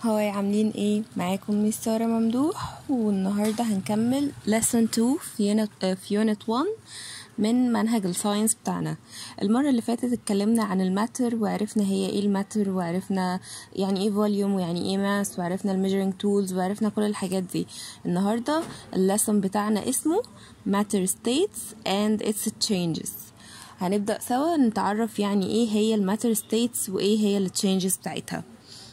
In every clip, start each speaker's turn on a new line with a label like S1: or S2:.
S1: هاي عاملين ايه معاكم ميس سارة ممدوح والنهاردة هنكمل lesson 2 في unit, آه، في unit 1 من منهج الساينس بتاعنا المرة اللي فاتت اتكلمنا عن الماتر وعرفنا هي ايه الماتر وعرفنا يعني ايه فوليوم ويعني ايه ماس وعرفنا الميجرينج تولز وعرفنا كل الحاجات دي النهاردة اللسن بتاعنا اسمه matter states and its changes هنبدأ سوا نتعرف يعني ايه هي الماتر ستيتس وايه هي التشينجز بتاعتها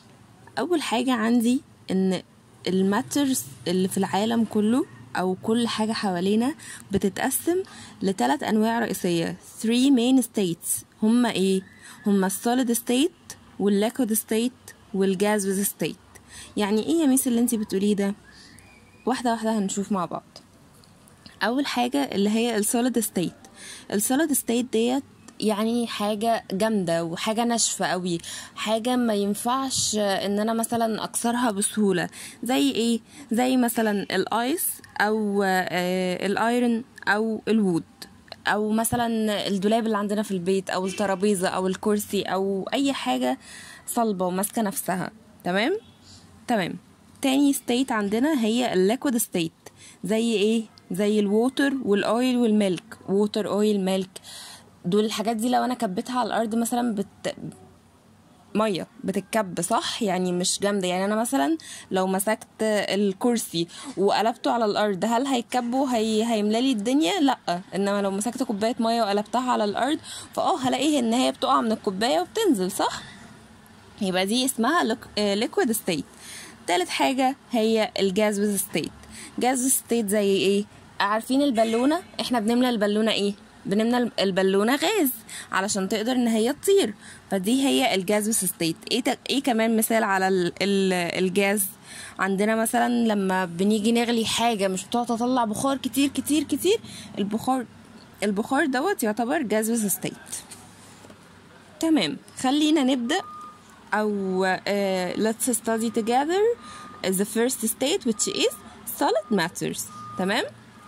S1: اول حاجه عندي ان الماترز اللي في العالم كله او كل حاجه حوالينا بتتقسم لثلاث انواع رئيسيه 3 main states هما ايه هما السوليد ستيت والليكويد ستيت والجازوز ستيت يعني ايه يا ميس اللي انتي بتقوليه ده واحده واحده هنشوف مع بعض اول حاجه اللي هي السوليد ستيت السوليد ستيت ديت يعني حاجة جامدة وحاجة ناشفة قوي حاجة ما ينفعش ان انا مثلا اكسرها بسهولة زي ايه زي مثلا الايس او آه، الايرن او الوود او مثلا الدولاب اللي عندنا في البيت او الترابيزة او الكرسي او اي حاجة صلبة وماسكة نفسها تمام تمام تاني ستيت عندنا هي الليكويد ستيت زي ايه زي الووتر والاويل والميلك ووتر اويل ميلك دول الحاجات دي لو انا كبيتها على الارض مثلا بت ميه بتتكب صح يعني مش جامده يعني انا مثلا لو مسكت الكرسي وقلبته على الارض هل هيتكب وهي هيملالي الدنيا لا انما لو مسكت كوبايه ميه وقلبتها على الارض فاه هلاقي ان هي بتقع من الكوبايه وبتنزل صح يبقى دي اسمها ليكويد ستيت تالت حاجه هي الجازوز ستيت جازوز ستيت زي ايه عارفين البالونه احنا بنملى البالونه ايه بنملى البالونه غاز علشان تقدر ان هي تطير فدي هي الجاز ستيت ايه ت... ايه كمان مثال على ال... ال... الجاز عندنا مثلا لما بنيجي نغلي حاجه مش بتقعد تطلع بخار كتير كتير كتير البخار البخار دوت يعتبر جاز ستيت تمام خلينا نبدا او uh, let's study together the first state which is solid matters تمام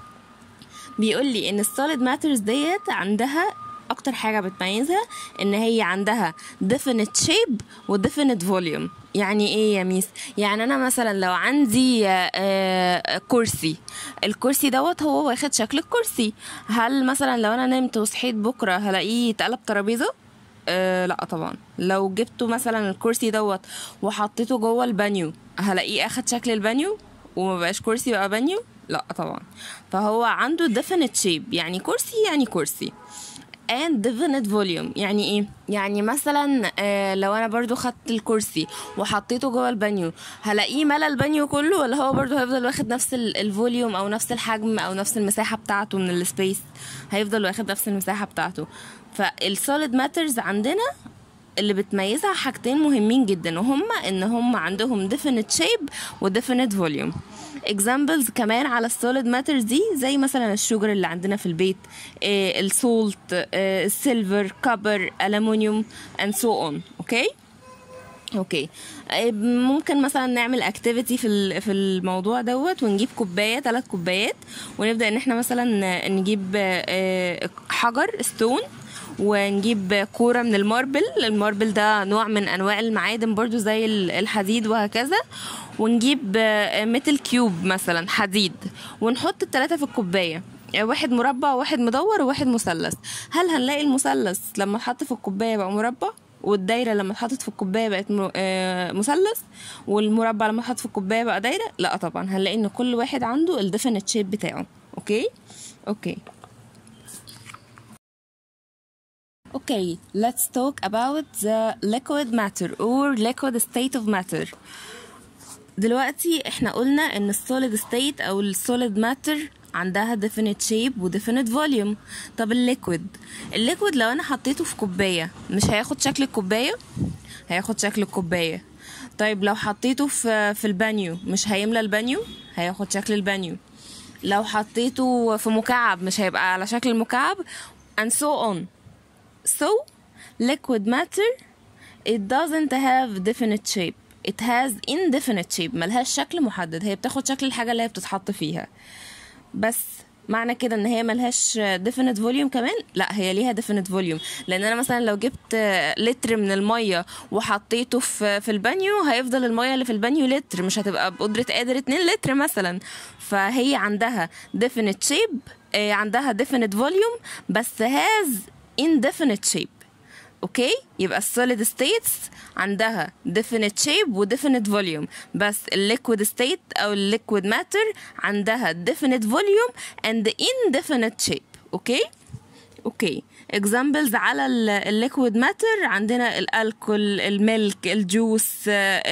S1: بيقول لي ان السوليد ماترز ديت عندها اكتر حاجه بتميزها ان هي عندها definite shape و definite volume يعني ايه يا ميس يعني انا مثلا لو عندي آه كرسي الكرسي دوت هو واخد شكل الكرسي هل مثلا لو انا نمت وصحيت بكره هلاقيه اتقلب ترابيزه أه لا طبعا لو جبته مثلا الكرسي دوت وحطيته جوه البانيو هلاقيه اخد شكل البانيو وما بقاش كرسي بقى بانيو لا طبعا فهو عنده definite shape يعني كرسي يعني كرسي and definite volume يعني ايه يعني مثلا آه لو انا برضو خدت الكرسي وحطيته جوه البانيو هلاقيه ملا البانيو كله ولا هو برضو هيفضل واخد نفس الفوليوم او نفس الحجم او نفس المساحه بتاعته من السبيس هيفضل واخد نفس المساحه بتاعته فالسوليد ماترز عندنا اللي بتميزها حاجتين مهمين جدا وهما ان هم عندهم definite shape و definite volume examples كمان على السوليد ماترز دي زي مثلا الشوجر اللي عندنا في البيت آه السولت آه السيلفر كبر الومنيوم and so on اوكي اوكي ممكن مثلا نعمل اكتيفيتي في في الموضوع دوت ونجيب كوبايه ثلاث كوبايات ونبدا ان احنا مثلا نجيب حجر ستون ونجيب كورة من الماربل الماربل ده نوع من أنواع المعادن برضو زي الحديد وهكذا ونجيب ميتل كيوب مثلا حديد ونحط التلاتة في الكوباية واحد مربع وواحد مدور وواحد مثلث هل هنلاقي المثلث لما اتحط في الكوباية بقى مربع والدايرة لما اتحطت في الكوباية بقت مثلث والمربع لما اتحط في الكوباية بقى دايرة لا طبعا هنلاقي ان كل واحد عنده الديفينيت شيب بتاعه اوكي اوكي Okay, let's talk about the liquid matter or liquid state of matter. دلوقتي احنا قلنا ان السوليد ستيت او السوليد ماتر عندها definite shape و definite volume طب الليكويد الليكويد لو انا حطيته في كوباية مش هياخد شكل الكوباية هياخد شكل الكوباية طيب لو حطيته في في البانيو مش هيملى البانيو هياخد شكل البانيو لو حطيته في مكعب مش هيبقى على شكل المكعب and so on So, liquid matter it doesn't have definite shape. It has indefinite shape ملهاش شكل محدد هي بتاخد شكل الحاجة اللي هي بتتحط فيها بس معنى كده ان هي ملهاش definite volume كمان لا هي ليها definite volume لان انا مثلا لو جبت لتر من الميه وحطيته في في البانيو هيفضل الميه اللي في البانيو لتر مش هتبقى بقدره قادر 2 لتر مثلا فهي عندها definite shape آه، عندها definite volume بس has indefinite shape اوكي يبقى السوليد ستيتس عندها definite shape و definite volume بس الليكويد ستيت او الليكويد ماتر عندها definite volume and indefinite shape اوكي اوكي examples على الليكويد ماتر عندنا الالكول الميلك الجوس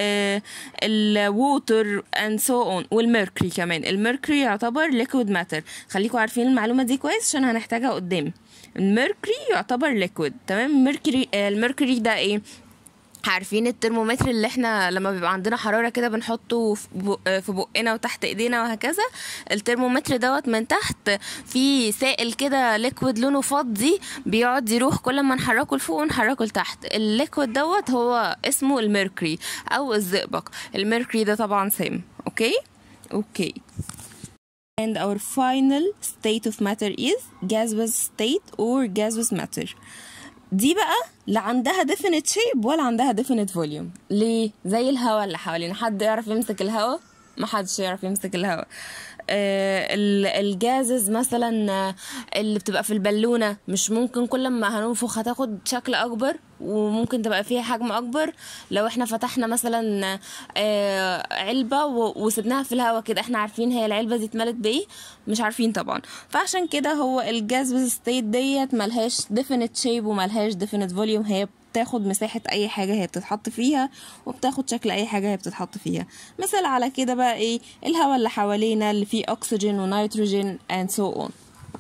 S1: الووتر and so on والميركوري كمان الميركوري يعتبر ليكويد ماتر خليكم عارفين المعلومه دي كويس عشان هنحتاجها قدام الميركوري يعتبر ليكويد تمام الميركوري الميركوري ده ايه عارفين الترمومتر اللي احنا لما بيبقى عندنا حرارة كده بنحطه في بق- في بقنا وتحت ايدينا وهكذا الترمومتر دوت من تحت في سائل كده ليكويد لونه فضي بيقعد يروح كل ما نحركه لفوق ونحركه لتحت الليكويد دوت هو اسمه الميركوري او الزئبق الميركوري ده طبعا سام اوكي اوكي And our final state of matter is gaseous state or gaseous matter. دي بقى لا عندها definite shape ولا عندها definite volume ليه زي الهواء اللي حوالينا حد يعرف يمسك الهواء ما حدش يعرف يمسك الهواء آه ال- الجازز مثلا آه، اللي بتبقى في البالونة مش ممكن كل ما هننفخ هتاخد شكل أكبر وممكن تبقى فيها حجم أكبر لو احنا فتحنا مثلا آه علبة و- وسبناها في الهواء كده احنا عارفين هي العلبة دي اتملت بايه مش عارفين طبعا فعشان كده هو الجاز ستيت ديت ملهاش definite shape وملهاش definite volume هي بتاخد مساحة أي حاجة هي بتتحط فيها وبتاخد شكل أي حاجة هي بتتحط فيها مثال على كده بقى إيه الهواء اللي حوالينا اللي فيه أكسجين ونيتروجين and so on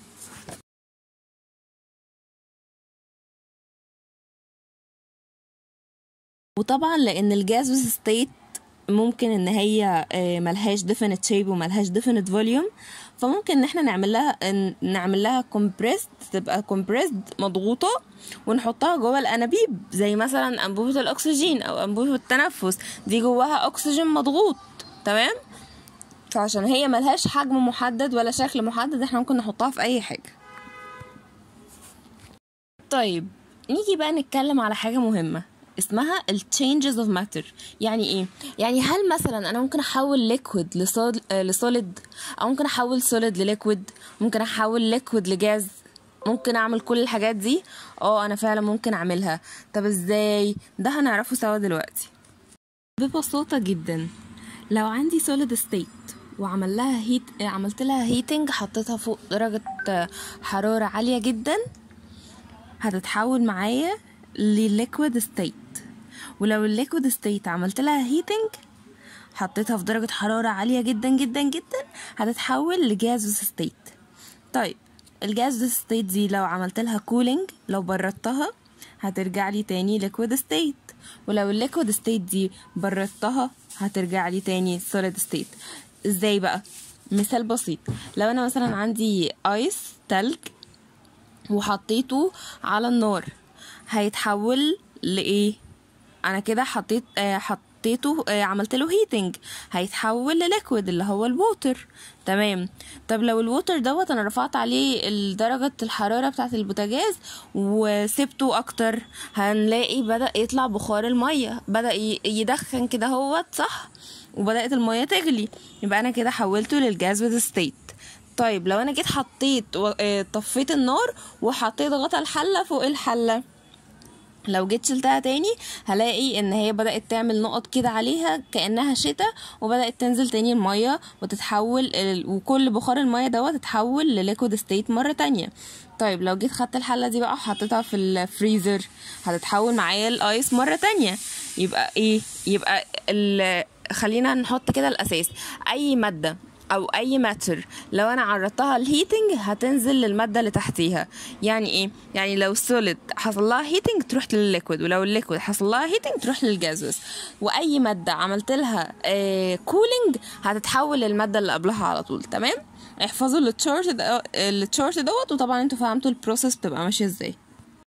S1: وطبعا لان الجاز ستيت ممكن ان هي آه، ملهاش definite shape وملهاش definite volume فممكن ان احنا نعمل لها إن- نعمل لها compressed تبقى compressed مضغوطه ونحطها جوه الانابيب زي مثلا انبوبه الاكسجين او انبوبه التنفس دي جواها اكسجين مضغوط تمام فعشان هي ملهاش حجم محدد ولا شكل محدد احنا ممكن نحطها في اي حاجه طيب نيجي بقى نتكلم على حاجة مهمة اسمها ال changes of matter يعني ايه يعني هل مثلا انا ممكن احول liquid لصول- آه، لسوليد او ممكن احول سوليد لليكويد ممكن احول ليكويد لجاز ممكن اعمل كل الحاجات دي اه انا فعلا ممكن اعملها طب ازاي ده هنعرفه سوا دلوقتي ببساطة جدا لو عندي solid state وعمل لها هيت عملت لها هيتنج حطيتها فوق درجة آه، حرارة عالية جدا هتتحول معايا لليكويد ستيت ولو الليكويد ستيت عملت لها هيتنج حطيتها في درجة حرارة عالية جدا جدا جدا هتتحول لجازوس ستيت طيب الجازوس ستيت دي لو عملت لها كولينج لو بردتها هترجع لي تاني ليكويد ستيت ولو الليكويد ستيت دي بردتها هترجع لي تاني سوليد ستيت ازاي بقى مثال بسيط لو انا مثلا عندي ايس تلج وحطيته على النار هيتحول لايه انا كده حطيت آه حطيته آه عملت له هيتنج هيتحول لليكويد اللي هو الووتر تمام طب لو الووتر دوت انا رفعت عليه درجة الحرارة بتاعة البوتاجاز وسبته اكتر هنلاقي بدأ يطلع بخار المية بدأ ي- يدخن كده هوت صح وبدأت المية تغلي يبقى انا كده حولته للجاز with ستيت طيب لو انا جيت حطيت و- آه، طفيت النار وحطيت غطا الحلة فوق الحلة لو جيت شلتها تاني هلاقي ان هي بدأت تعمل نقط كده عليها كأنها شتاء وبدأت تنزل تاني المية وتتحول ال- وكل بخار المية دوت تتحول لليكويد ستيت مرة تانية طيب لو جيت خدت الحلة دي بقى وحطيتها في الفريزر هتتحول معايا الايس مرة تانية يبقى ايه يبقى ال... خلينا نحط كده الاساس اي مادة او اي ماتر لو انا عرضتها للهيتنج هتنزل للماده اللي تحتيها يعني ايه يعني لو سوليد حصل لها هيتنج تروح للليكويد ولو الليكويد حصل لها هيتنج تروح للجازوس واي ماده عملت لها آه كولينج هتتحول للماده اللي قبلها على طول تمام احفظوا التشارت ده التشارت دوت وطبعا انتوا فهمتوا البروسيس بتبقى ماشيه ازاي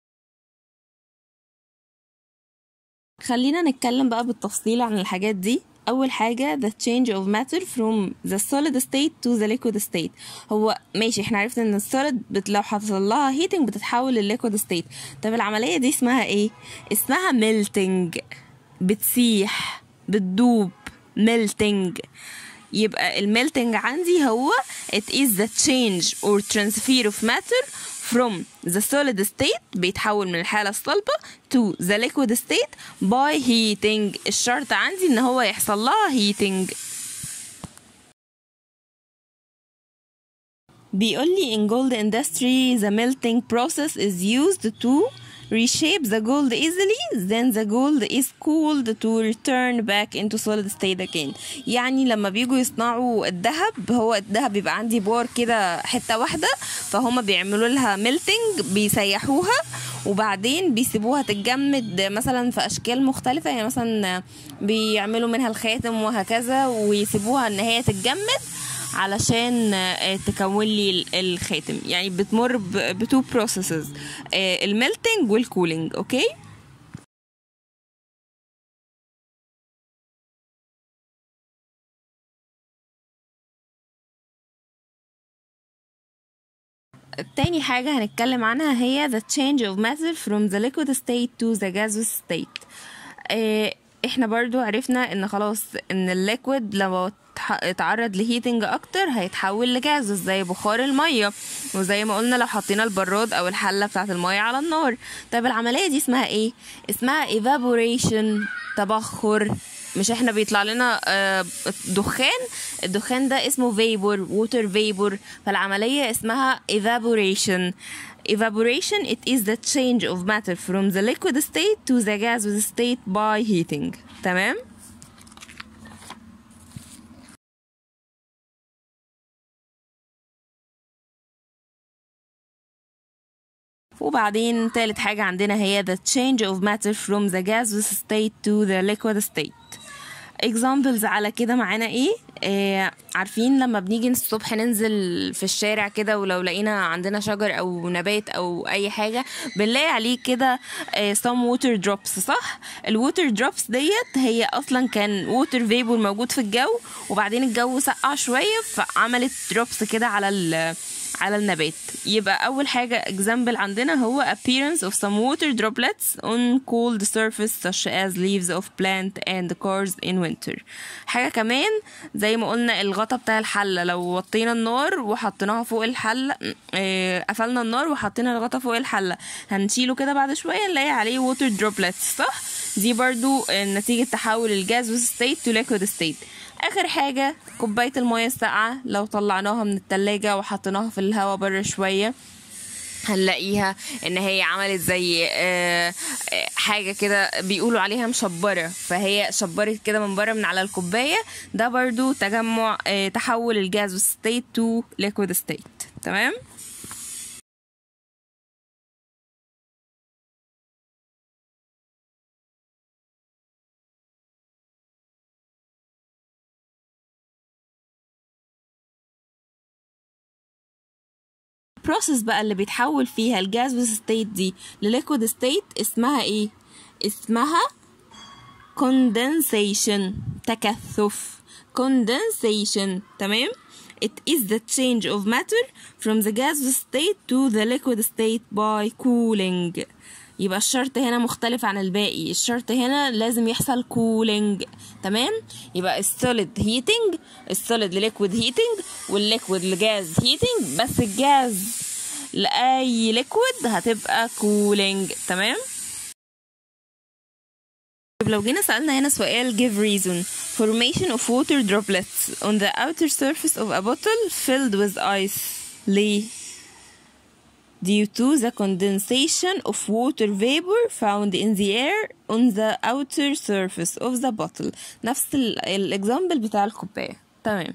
S1: خلينا نتكلم بقى بالتفصيل عن الحاجات دي اول حاجه the change of matter from the solid state to the liquid state هو ماشي احنا عرفنا ان السوليد بت لو حصل لها heating بتتحول للليكويد state طب العمليه دي اسمها ايه اسمها melting بتسيح بتدوب melting يبقى الميلتنج عندي هو it is the change or transfer of matter from the solid state بيتحول من الحالة الصلبة to the liquid state by heating الشرط عندي ان هو يحصل لها heating بيقول لي in gold industry the melting process is used to reshape the gold easily then the gold is cooled to return back into solid state again يعني لما بيجوا يصنعوا الذهب هو الذهب بيبقى عندي بار كده حته واحده فهم بيعملوا لها ميلتنج بيسيحوها وبعدين بيسيبوها تتجمد مثلا في اشكال مختلفه يعني مثلا بيعملوا منها الخاتم وهكذا ويسيبوها ان هي تتجمد علشان تكون لي الخاتم يعني بتمر بتو بروسيسز الميلتنج والكولينج اوكي تاني حاجة هنتكلم عنها هي the change of matter from the liquid state to the gaseous state اه احنا برضو عرفنا ان خلاص ان الليكويد لو اتعرض لهيتنج اكتر هيتحول لجاز زي بخار الميه وزي ما قلنا لو حطينا البراد او الحله بتاعه الميه على النار طيب العمليه دي اسمها ايه اسمها evaporation تبخر مش احنا بيطلع لنا دخان الدخان ده اسمه vapor water vapor فالعمليه اسمها evaporation evaporation it is the change of matter from the liquid state to the gaseous state by heating تمام وبعدين تالت حاجة عندنا هي the change of matter from the gaseous state to the liquid state examples على كده معانا ايه آه عارفين لما بنيجي الصبح ننزل في الشارع كده ولو لقينا عندنا شجر او نبات او اي حاجه بنلاقي عليه كده آه some water drops صح الووتر drops ديت هي اصلا كان water vapor موجود في الجو وبعدين الجو سقع شويه فعملت drops كده على على النبات يبقى أول حاجة example عندنا هو appearance of some water droplets on cold surface such as leaves of plant and cars in winter حاجة كمان زي ما قلنا الغطا بتاع الحلة لو وطينا النار وحطيناها فوق الحلة اه قفلنا النار وحطينا الغطا فوق الحلة هنشيله كده بعد شوية نلاقي عليه water droplets صح دي برضو نتيجة تحول الجاز state to liquid state اخر حاجة كوباية المية الساقعة لو طلعناها من التلاجة وحطيناها في الهواء بره شوية هنلاقيها ان هي عملت زي حاجة كده بيقولوا عليها مشبرة فهي شبرت كده من بره من على الكوباية ده برضو تجمع تحول الجاز ستيت تو ليكويد ستيت تمام البروسيس بقى اللي بيتحول فيها الجاز ستيت دي لليكويد ستيت اسمها ايه اسمها condensation تكثف condensation تمام it is the change of matter from the gas state to the liquid state by cooling يبقى الشرط هنا مختلف عن الباقي الشرط هنا لازم يحصل كولينج تمام يبقى السوليد هيتنج السوليد لليكويد هيتنج والليكويد لجاز هيتنج بس الجاز لاي ليكويد هتبقى كولينج تمام لو جينا سألنا هنا سؤال give reason formation of water droplets on the outer surface of a bottle filled with ice ليه due to the condensation of water vapor found in the air on the outer surface of the bottle نفس الاكزامبل بتاع الكوباية تمام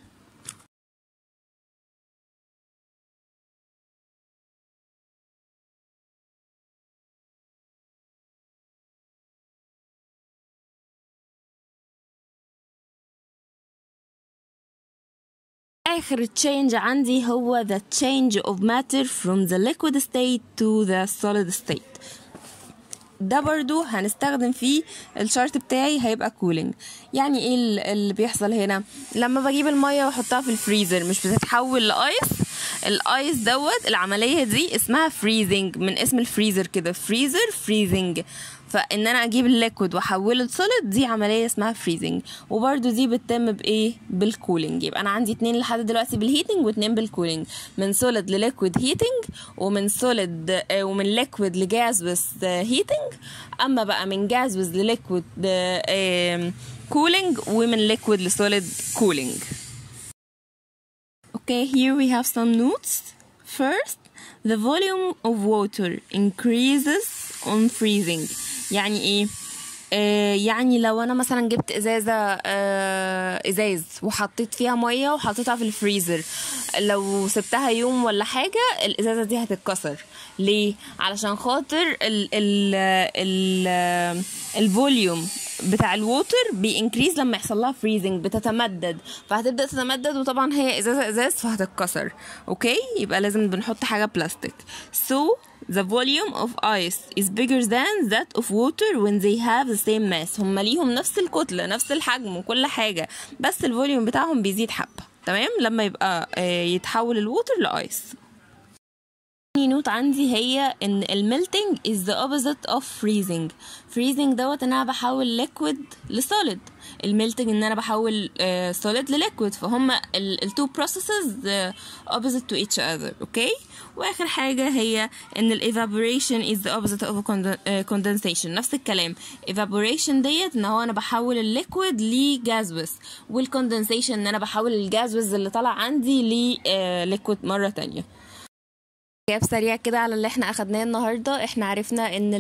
S1: آخر تشينج عندي هو the change of matter from the liquid state to the solid state ده برضو هنستخدم فيه الشرط بتاعي هيبقى كولينج يعني ايه ال- اللي بيحصل هنا لما بجيب المية واحطها في الفريزر مش بتتحول لايس الايس دوت العملية دي اسمها فريزنج من اسم الفريزر كده فريزر فريزنج فان انا اجيب الليكويد واحوله لسوليد دي عمليه اسمها فريزنج وبرده دي بتتم بايه بالكولينج يبقى انا عندي اتنين لحد دلوقتي بالهيتنج واتنين بالكولينج من سوليد لليكويد هيتنج ومن سوليد ومن ليكويد لجاز بس هيتنج اما بقى من جاز بس لليكويد كولينج ومن ليكويد لسوليد كولينج Okay, here we have some notes. First, the volume of water increases on freezing. يعني ايه؟ آه يعني لو انا مثلا جبت ازازه آه ازاز وحطيت فيها ميه وحطيتها في الفريزر لو سبتها يوم ولا حاجه الازازه دي هتتكسر ليه علشان خاطر ال ال ال الفوليوم بتاع الووتر بينكريز لما يحصل لها فريزنج بتتمدد فهتبدا تتمدد وطبعا هي ازازه ازاز فهتتكسر اوكي يبقى لازم بنحط حاجه بلاستيك so the volume of ice is bigger than that of water when they have the same mass هم ليهم نفس الكتله نفس الحجم وكل حاجه بس الفوليوم بتاعهم بيزيد حبه تمام لما يبقى آه، يتحول الووتر لايس تاني نوت عندي هي ان الميلتنج is the opposite of freezing freezing دوت ان انا بحول liquid لسوليد الميلتنج ان انا بحول سوليد لليكويد فهم التو processes uh, opposite to each other اوكي واخر حاجه هي ان ال evaporation is the opposite of conden- uh, condensation نفس الكلام evaporation ديت ان هو انا بحول الليكويد لجازوس والكوندنسيشن ان انا بحول الجازوس اللي طالع عندي لليكويد مره تانية جاب سريع كده على اللي احنا اخدناه النهارده احنا عرفنا ان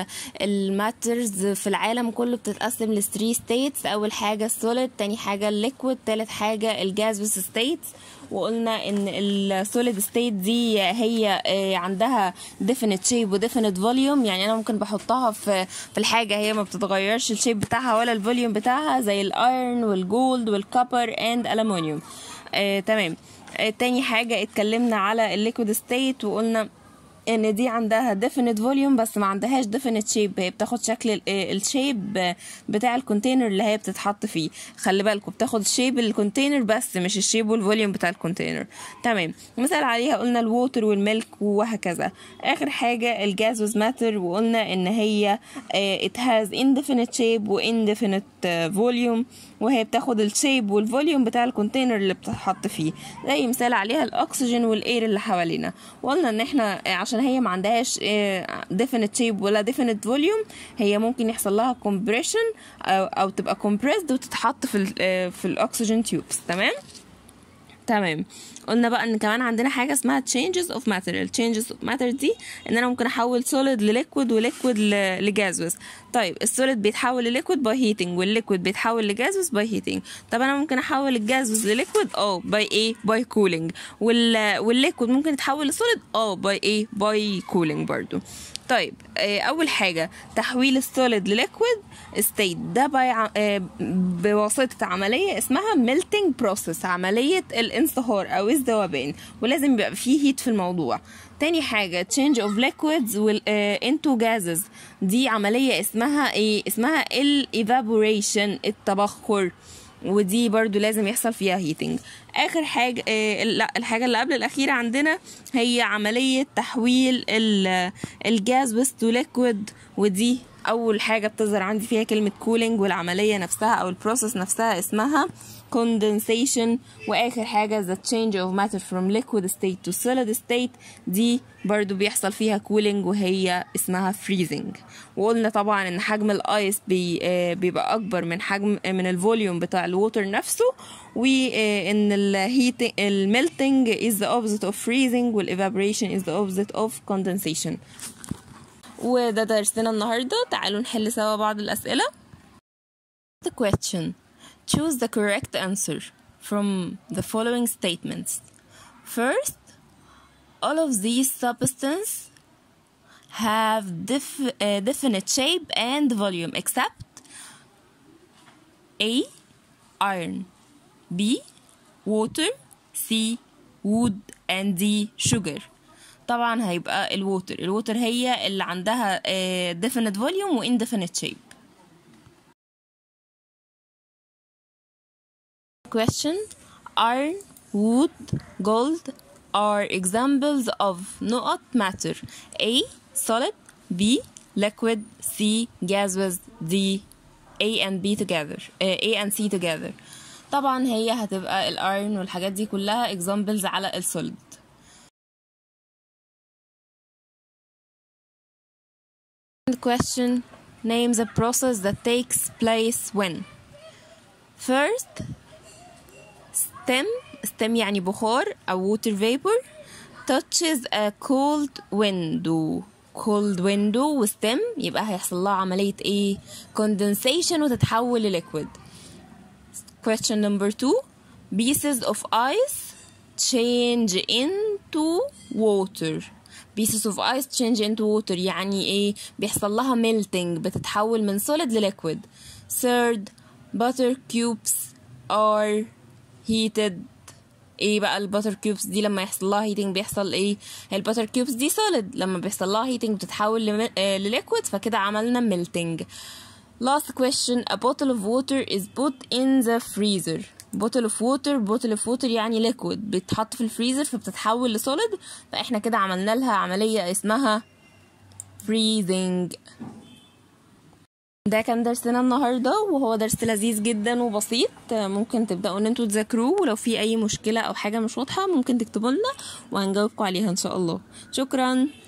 S1: الماترز في العالم كله بتتقسم ل 3 ستيتس اول حاجه السوليد تاني حاجه الليكويد تالت حاجه الجازوس ستيتس وقلنا ان السوليد ستيت دي هي آه، عندها definite shape و definite volume يعني انا ممكن بحطها في في الحاجه هي ما بتتغيرش الشيب بتاعها ولا الفوليوم بتاعها زي الايرون والجولد والكوبر اند الومنيوم آه، تمام آه، تاني حاجة اتكلمنا على الليكويد ستيت وقلنا ان دي عندها definite volume بس ما عندهاش definite shape هي بتاخد شكل الشيب بتاع الكونتينر اللي هي بتتحط فيه خلي بالكم بتاخد الشيب الكونتينر بس مش الشيب والفوليوم بتاع الكونتينر تمام مثال عليها قلنا الووتر والميلك وهكذا اخر حاجة الجاز ماتر وقلنا ان هي آه، it has indefinite shape و indefinite آه، volume وهي بتاخد الشيب والفوليوم بتاع الكونتينر اللي بتتحط فيه زي مثال عليها الاكسجين والاير اللي حوالينا وقلنا ان احنا آه، عشان هي ما عندهاش آه، definite shape ولا definite volume هي ممكن يحصل لها compression او, أو تبقى compressed وتتحط في ال آه، في الاكسجين تيوبس تمام تمام قلنا بقى ان كمان عندنا حاجه اسمها changes of matter ال changes of matter دي ان انا ممكن احول solid لليكويد وليكويد لجازوس طيب السوليد بيتحول لليكويد باي هيتنج والليكويد بيتحول لجازوس باي هيتنج طب انا ممكن احول الجازوس لليكويد اه باي ايه باي كولينج وال والليكويد ممكن يتحول لسوليد اه باي ايه باي كولينج برضو طيب آه، اول حاجه تحويل السوليد لليكويد ستيت ده باي ع- آه، بواسطه عمليه اسمها ميلتنج بروسيس عمليه الانصهار او الذوبان ولازم يبقى فيه هيت في الموضوع تاني حاجة change of liquids وال, uh, into gases دي عملية اسمها ايه اسمها ال evaporation التبخر ودي برضو لازم يحصل فيها هيتنج اخر حاجة آه لا الحاجة اللي قبل الاخيرة عندنا هي عملية تحويل ال- الجاز وست ليكويد ودي اول حاجة بتظهر عندي فيها كلمة كولينج والعملية نفسها او البروسيس نفسها اسمها condensation واخر حاجة the change of matter from liquid state to solid state دي برضو بيحصل فيها cooling وهي اسمها freezing وقلنا طبعا ان حجم الايس بي آه، بيبقى اكبر من حجم آه، من الفوليوم بتاع الووتر نفسه وان الهيت الميلتنج is the opposite of freezing والايفابوريشن is the opposite of condensation وده درسنا النهارده تعالوا نحل سوا بعض الاسئله The question Choose the correct answer from the following statements. First, all of these substances have def- uh, definite shape and volume except A. Iron B. Water C. Wood and D. Sugar طبعا هيبقى الووتر الووتر هي اللي عندها آه، definite volume و indefinite shape question iron wood gold are examples of نقط matter A solid B liquid C gaseous D A and B together آه، A and C together طبعا هي هتبقى الايرون والحاجات دي كلها examples على السوليد The question name the process that takes place when first stem stem يعني بخار أو water vapor touches a cold window cold window و stem يبقى هيحصل لها عملية ايه condensation وتتحول ل liquid question number two pieces of ice change into water pieces of ice change into water يعني ايه بيحصل لها melting بتتحول من solid ل liquid third butter cubes are heated ايه بقى الباتر كيوبس دي لما يحصل لها هيتنج بيحصل ايه الباتر كيوبس دي solid لما بيحصل لها هيتنج بتتحول لم- آه، لليكويد فكده عملنا melting last question a bottle of water is put in the freezer bottle of water bottle of water يعني liquid بتحط في الفريزر فبتتحول لسوليد فاحنا كده عملنا لها عملية اسمها freezing ده كان درسنا النهاردة وهو درس لذيذ جدا وبسيط ممكن تبدأوا ان انتوا تذاكروه ولو في اي مشكلة او حاجة مش واضحة ممكن تكتبوا لنا وهنجاوبكم عليها ان شاء الله شكرا